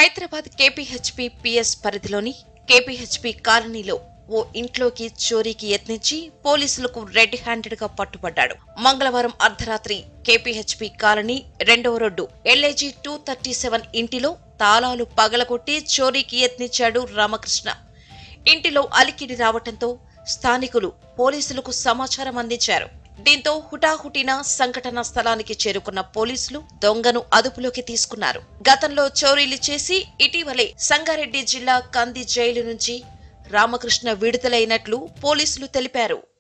Hyderabad కేపీహెచ్పి PS పరిధిలోని కేపీహెచ్పి కాలనీలో ఓ ఇంట్లోకి చోరీకి యత్నించి పోలీసులకు రెడ్ హ్యాండెడ్ గా పట్టుబడ్డాడు మంగళవారం అర్ధరాత్రి కేపీహెచ్పి కాలనీ రెండవ road LIG two thirty seven ఇంటిలో తాళాలు పగలగొట్టి చోరీకి యత్నించాడు రామకృష్ణ ఇంటిలో అలికిడి రావటంతో స్థానికులు పోలీసులకు సమాచారం అందించారు దీంతో హుటాహుటిన సంఘటన స్థలానికి చేరుకున్న పోలీసులు దొంగను అదుపులోకి తీసుకున్నారు గతంలో చోరీలు చేసి ఇటీవలే సంగారెడ్డి జిల్లా కంది జైలు నుంచి రామకృష్ణ విడుదలైనట్లు పోలీసులు తెలిపారు